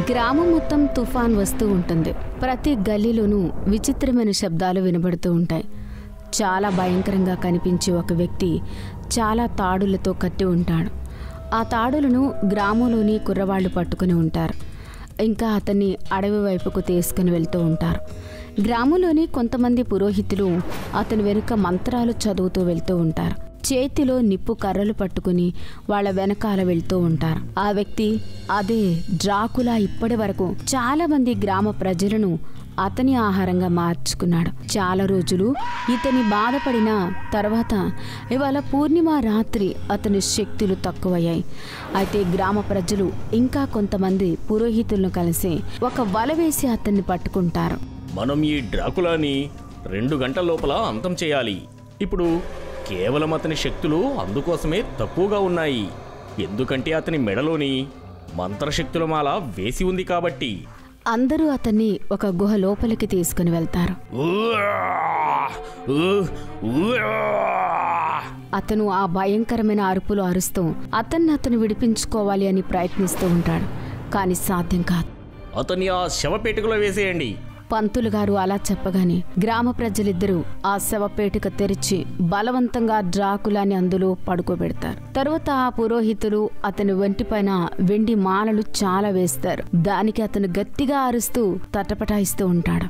గ్రామం మొత్తం తుఫాన్ వస్తూ ఉంటుంది ప్రతి గల్లీలోనూ విచిత్రమైన శబ్దాలు వినబడుతూ ఉంటాయి చాలా భయంకరంగా కనిపించే ఒక వ్యక్తి చాలా తాడులతో కట్టి ఉంటాడు ఆ తాడులను గ్రామంలోని కుర్రవాళ్ళు పట్టుకుని ఉంటారు ఇంకా అతన్ని అడవి వైపుకు తీసుకుని వెళ్తూ ఉంటారు గ్రామంలోని కొంతమంది పురోహితులు అతని వెనుక మంత్రాలు చదువుతూ వెళ్తూ ఉంటారు చేతిలో నిప్పు కర్రలు పట్టుకుని వాళ్ళ వెనకాల వెళ్తూ ఉంటారు ఆ వ్యక్తి అదే డ్రాకులా ఇప్పటి వరకు చాలా మంది గ్రామ ప్రజలను అతని ఆహారంగా మార్చుకున్నాడు చాలా రోజులు ఇతని బాధపడిన తర్వాత ఇవాళ పూర్ణిమ రాత్రి అతని శక్తులు తక్కువయ్యాయి అయితే గ్రామ ప్రజలు ఇంకా కొంతమంది పురోహితులను కలిసి ఒక వల వేసి అతన్ని పట్టుకుంటారు మనం ఈ డ్రాకులాని రెండు గంటల లోపల అంతం చేయాలి ఇప్పుడు కేవలం అతని శక్తులు అందుకోసమే తక్కువగా ఉన్నాయి ఎందుకంటే అతని మెడలోని మంత్రశక్తుల మాల వేసి ఉంది కాబట్టి అందరూ అతన్ని ఒక గుహ లోపలికి తీసుకుని వెళ్తారు అతను ఆ భయంకరమైన అరుపులు అరుస్తూ అతన్ని అతను విడిపించుకోవాలి అని ప్రయత్నిస్తూ ఉంటాడు కానీ సాధ్యం కాదు అతన్ని ఆ శవపేటికలో వేసేయండి పంతులు గారు అలా చెప్పగానే గ్రామ ప్రజలిద్దరూ ఆ శవపేటిక తెరిచి బలవంతంగా డ్రాకులాని అందులో పడుకోబెడతారు తరువాత ఆ పురోహితులు అతని వెంటిపైన వెండి మాలలు చాలా వేస్తారు దానికి అతను గట్టిగా అరుస్తూ తటపటాయిస్తూ ఉంటాడు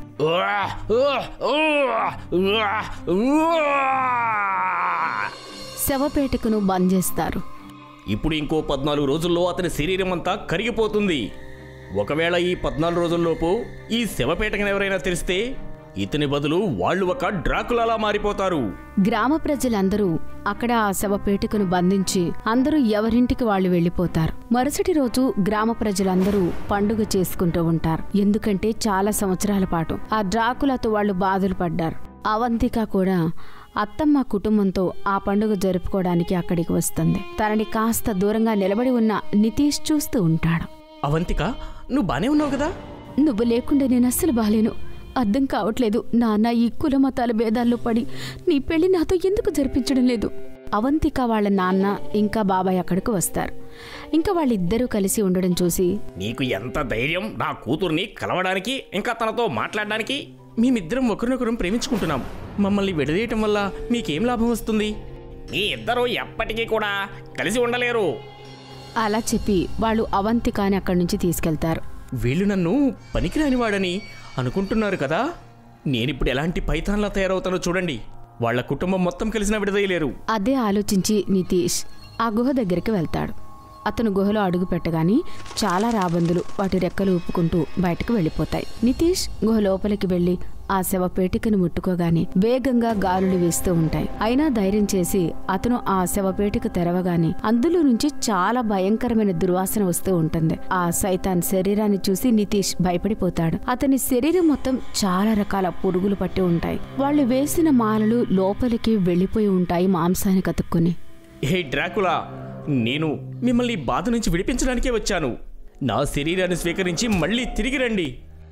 శవపేటికను బంద్ చేస్తారు ఇప్పుడు ఇంకో పద్నాలుగు రోజుల్లో అతని శరీరం అంతా కరిగిపోతుంది ఒకవేళ ఈ పద్నాలుగు రోజుల్లోపు ఈ శవపేటకను ఎవరైనా తెరిస్తే ఇతని బదులు వాళ్ళు ఒక డ్రాకులాలా మారిపోతారు గ్రామ ప్రజలందరూ అక్కడ ఆ శవపేటికను బంధించి అందరూ ఎవరింటికి వాళ్ళు వెళ్ళిపోతారు మరుసటి రోజు గ్రామ ప్రజలందరూ పండుగ చేసుకుంటూ ఉంటారు ఎందుకంటే చాలా సంవత్సరాల పాటు ఆ డ్రాకులతో వాళ్ళు బాధలు పడ్డారు అవంతిక కూడా అత్తమ్మ కుటుంబంతో ఆ పండుగ జరుపుకోవడానికి అక్కడికి వస్తుంది తనని కాస్త దూరంగా నిలబడి ఉన్న నితీష్ చూస్తూ ఉంటాడు అవంతిక నువ్వు బానే ఉన్నావు కదా నువ్వు లేకుండా నేను అస్సలు బాలేను అర్థం కావట్లేదు నాన్న ఈ కుల మతాల భేదాల్లో పడి నీ పెళ్లి నాతో ఎందుకు జరిపించడం లేదు అవంతిక వాళ్ళ నాన్న ఇంకా బాబాయ్ అక్కడికి వస్తారు ఇంకా వాళ్ళిద్దరూ కలిసి ఉండడం చూసి నీకు ఎంత ధైర్యం నా కూతుర్ని కలవడానికి ఇంకా తనతో మాట్లాడడానికి మేమిద్దరం ఒకరినొకరం ప్రేమించుకుంటున్నాం మమ్మల్ని విడదీయటం వల్ల మీకేం లాభం వస్తుంది మీ ఇద్దరు ఎప్పటికీ కూడా కలిసి ఉండలేరు అలా చెప్పి వాళ్ళు అవంతికాని అక్కడి నుంచి తీసుకెళ్తారు వీళ్ళు నన్ను పనికిరాని వాడని అనుకుంటున్నారు కదా నేనిప్పుడు ఎలాంటి పైథాన్లా తయారవుతానో చూడండి వాళ్ళ కుటుంబం మొత్తం కలిసిన విడదీయలేరు అదే ఆలోచించి నితీష్ ఆ గుహ దగ్గరికి వెళ్తాడు అతను గుహలో అడుగు పెట్టగానే చాలా రాబందులు వాటి రెక్కలు ఊపుకుంటూ బయటకు వెళ్ళిపోతాయి నితీష్ గుహ లోపలికి వెళ్లి ఆ శవపేటికను ముట్టుకోగానే వేగంగా గాలులు వీస్తూ ఉంటాయి అయినా ధైర్యం చేసి అతను ఆ శవపేటిక తెరవగానే అందులో నుంచి చాలా భయంకరమైన దుర్వాసన వస్తూ ఉంటుంది ఆ సైతాన్ శరీరాన్ని చూసి నితీష్ భయపడిపోతాడు అతని శరీరం మొత్తం చాలా రకాల పురుగులు పట్టి ఉంటాయి వాళ్ళు వేసిన మాలలు లోపలికి వెళ్ళిపోయి ఉంటాయి మాంసానికి అతుక్కుని హే డ్రాకులా నేను మిమ్మల్ని ఈ బాధ నుంచి విడిపించడానికే వచ్చాను నా శరీరాన్ని స్వీకరించి మళ్ళీ తిరిగి రండి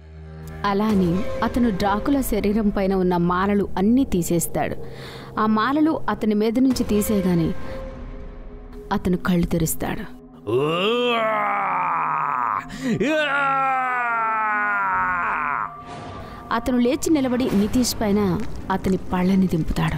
అలా అని అతను డ్రాకుల శరీరం పైన ఉన్న మాలలు అన్నీ తీసేస్తాడు ఆ మాలలు అతని మీద నుంచి తీసేయగానే అతను కళ్ళు తెరుస్తాడు అతను లేచి నిలబడి నితీష్ పైన అతని పళ్ళని దింపుతాడు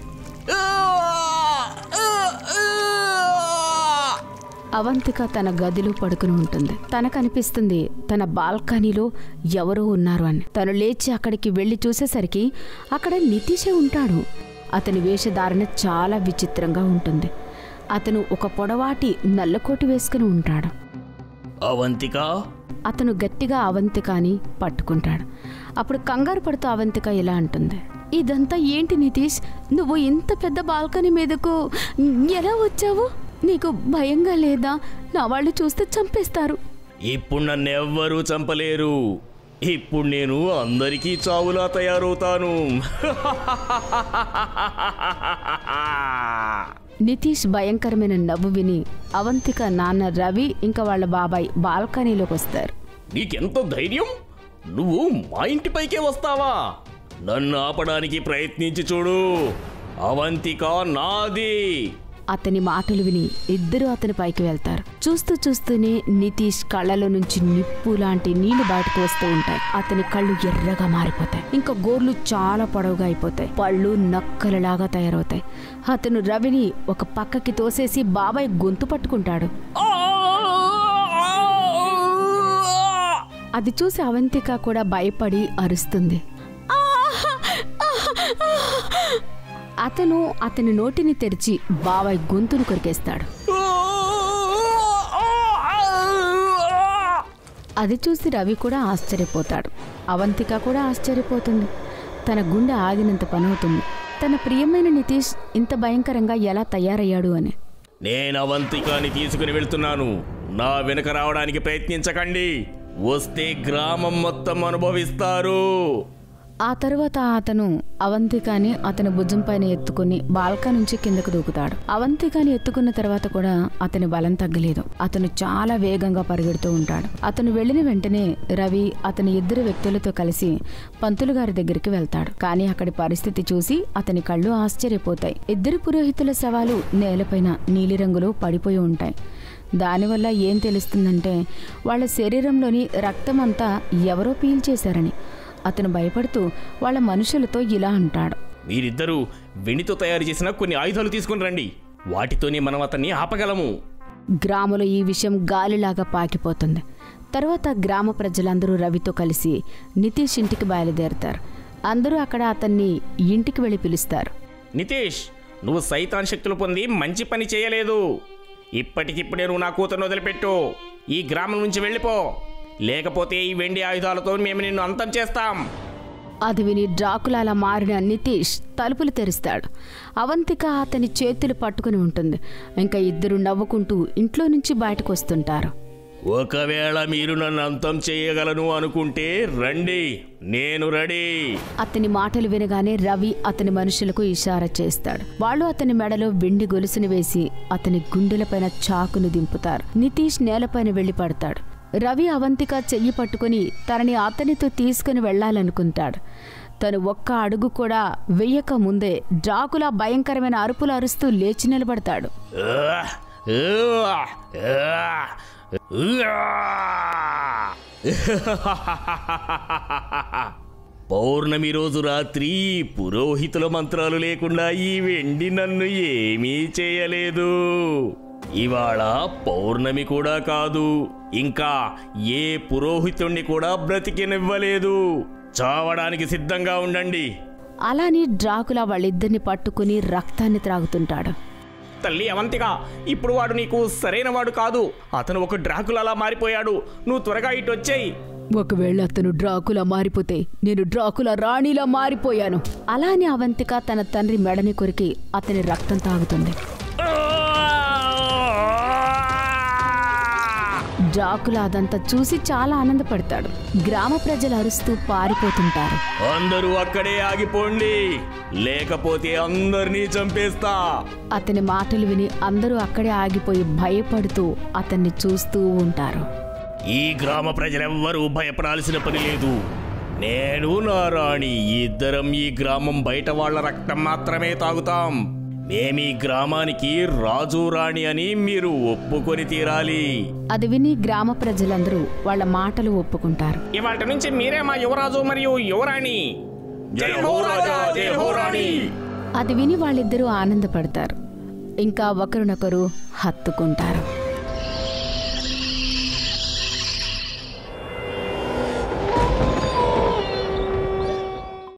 అవంతిక తన గదిలో పడుకుని ఉంటుంది తనకనిపిస్తుంది తన బాల్కనీలో ఎవరో ఉన్నారు అని తను లేచి అక్కడికి వెళ్లి చూసేసరికి అక్కడ నితీషే ఉంటాడు అతని వేషధారణ చాలా విచిత్రంగా ఉంటుంది అతను ఒక పొడవాటి నల్లకోటి వేసుకుని ఉంటాడు అవంతిక అతను గట్టిగా అవంతికాని పట్టుకుంటాడు అప్పుడు కంగారు పడుతూ అవంతిక ఇలా అంటుంది ఇదంతా ఏంటి నితీష్ నువ్వు ఇంత పెద్ద బాల్కనీ మీదకు ఎలా వచ్చావు నీకు భయంగా లేదా నా వాళ్ళు చూస్తే చంపేస్తారు ఇప్పుడు నన్ను ఎవ్వరూ చంపలేరు ఇప్పుడు నేను అందరికీ చావులా తయారవుతాను నితీష్ భయంకరమైన నవ్వు విని అవంతిక నాన్న రవి ఇంకా వాళ్ళ బాబాయ్ బాల్కనీలోకి వస్తారు నీకెంత ధైర్యం నువ్వు మా ఇంటిపైకే వస్తావా నన్ను ఆపడానికి ప్రయత్నించి చూడు అవంతిక నాది అతని మాటలు విని ఇద్దరు అతని పైకి వెళ్తారు చూస్తూ చూస్తూనే నితీష్ కళ్ళలో నుంచి నిప్పు లాంటి నీళ్లు బయటకు వస్తూ ఉంటాయి అతని కళ్ళు ఎర్రగా మారిపోతాయి ఇంకా గోర్లు చాలా పొడవుగా అయిపోతాయి పళ్ళు నక్కలలాగా తయారవుతాయి అతను రవిని ఒక పక్కకి తోసేసి బాబాయ్ గొంతు పట్టుకుంటాడు అది చూసి అవంతిక కూడా భయపడి అరుస్తుంది అతను అతని నోటిని తెరిచి బాబాయ్ గొంతును కొరికేస్తాడు అది చూసి రవి కూడా ఆశ్చర్యపోతాడు అవంతిక కూడా ఆశ్చర్యపోతుంది తన గుండె ఆగినంత పనవుతుంది తన ప్రియమైన నితీష్ ఇంత భయంకరంగా ఎలా తయారయ్యాడు అని నేను అవంతికాని తీసుకుని వెళ్తున్నాను నా వెనుక రావడానికి ప్రయత్నించకండి వస్తే గ్రామం మొత్తం అనుభవిస్తారు ఆ తరువాత అతను అవంతికాని అతని భుజం పైన ఎత్తుకుని బాల్కా నుంచి కిందకు దూకుతాడు అవంతికాని ఎత్తుకున్న తర్వాత కూడా అతని బలం తగ్గలేదు అతను చాలా వేగంగా పరిగెడుతూ ఉంటాడు అతను వెళ్ళిన వెంటనే రవి అతని ఇద్దరు వ్యక్తులతో కలిసి పంతులు గారి దగ్గరికి వెళ్తాడు కానీ అక్కడి పరిస్థితి చూసి అతని కళ్ళు ఆశ్చర్యపోతాయి ఇద్దరు పురోహితుల శవాలు నేలపైన నీలిరంగులో పడిపోయి ఉంటాయి దానివల్ల ఏం తెలుస్తుందంటే వాళ్ళ శరీరంలోని రక్తమంతా ఎవరో పీల్చేశారని అతను భయపడుతూ వాళ్ళ మనుషులతో ఇలా అంటాడు మీరిద్దరూ వెండితో తయారు చేసిన కొన్ని ఆయుధాలు తీసుకుని రండి వాటితోనే మనం అతన్ని ఆపగలము గ్రామంలో ఈ విషయం గాలిలాగా పాకిపోతుంది తర్వాత గ్రామ ప్రజలందరూ రవితో కలిసి నితీష్ ఇంటికి బయలుదేరుతారు అందరూ అక్కడ అతన్ని ఇంటికి వెళ్ళి పిలుస్తారు నితేష్ నువ్వు సైతాన్ శక్తులు పొంది మంచి పని చేయలేదు ఇప్పటికిప్పుడే నువ్వు నా కూతురును వదిలిపెట్టు ఈ గ్రామం నుంచి వెళ్ళిపో లేకపోతే ఈ వెండి ఆయుధాలతో మేము నిన్ను అంతం చేస్తాం అది విని డ్రాకులాలా మారిన నితీష్ తలుపులు తెరుస్తాడు అవంతిక అతని చేతులు పట్టుకుని ఉంటుంది ఇంకా ఇద్దరు నవ్వుకుంటూ ఇంట్లో నుంచి బయటకు వస్తుంటారు ఒకవేళ మీరు నన్ను అంతం చేయగలను అనుకుంటే రండి నేను రెడీ అతని మాటలు వినగానే రవి అతని మనుషులకు ఇషారా చేస్తాడు వాళ్ళు అతని మెడలో వెండి గొలుసును వేసి అతని గుండెలపైన చాకును దింపుతారు నితీష్ నేలపైన వెళ్లి పడతాడు రవి అవంతిక చెయ్యి పట్టుకుని తనని అతనితో తీసుకుని వెళ్లాలనుకుంటాడు తను ఒక్క అడుగు కూడా వెయ్యక ముందే డ్రాకులా భయంకరమైన అరుపులు అరుస్తూ లేచి నిలబడతాడు ఆ! ఆ! ఆ! ఆ! పౌర్ణమి రోజు రాత్రి పురోహితుల మంత్రాలు లేకుండా ఈ వెండి నన్ను ఏమీ చేయలేదు ఇవాళ పౌర్ణమి కూడా కాదు ఇంకా ఏ పురోహితుణ్ణి కూడా బ్రతికినివ్వలేదు చావడానికి సిద్ధంగా ఉండండి అలాని డ్రాకులా వాళ్ళిద్దరిని పట్టుకుని రక్తాన్ని త్రాగుతుంటాడు తల్లి అవంతిగా ఇప్పుడు వాడు నీకు సరైన వాడు కాదు అతను ఒక డ్రాకులలా మారిపోయాడు నువ్వు త్వరగా ఇటు వచ్చేయి ఒకవేళ అతను డ్రాకులా మారిపోతే నేను డ్రాకులా రాణిలా మారిపోయాను అలానే అవంతిక తన తండ్రి మెడని కొరికి అతని రక్తం తాగుతుంది డ్రాకులా అదంతా చూసి చాలా ఆనందపడతాడు గ్రామ ప్రజలు అరుస్తూ పారిపోతుంటారు అందరూ అక్కడే ఆగిపోండి లేకపోతే అందరినీ చంపేస్తా అతని మాటలు విని అందరూ అక్కడే ఆగిపోయి భయపడుతూ అతన్ని చూస్తూ ఉంటారు ఈ గ్రామ ప్రజలెవ్వరూ భయపడాల్సిన పని లేదు నేను నా రాణి ఇద్దరం ఈ గ్రామం బయట వాళ్ళ రక్తం మాత్రమే తాగుతాం మేమీ గ్రామానికి రాజు రాణి అని మీరు ఒప్పుకొని తీరాలి అది విని గ్రామ ప్రజలందరూ వాళ్ళ మాటలు ఒప్పుకుంటారు ఇవాటి నుంచి మీరే మా యువరాజు మరియు యువరాణి జై హో రాజా జై హో రాణి అది విని వాళ్ళిద్దరూ ఆనందపడతారు ఇంకా ఒకరినొకరు హత్తుకుంటారు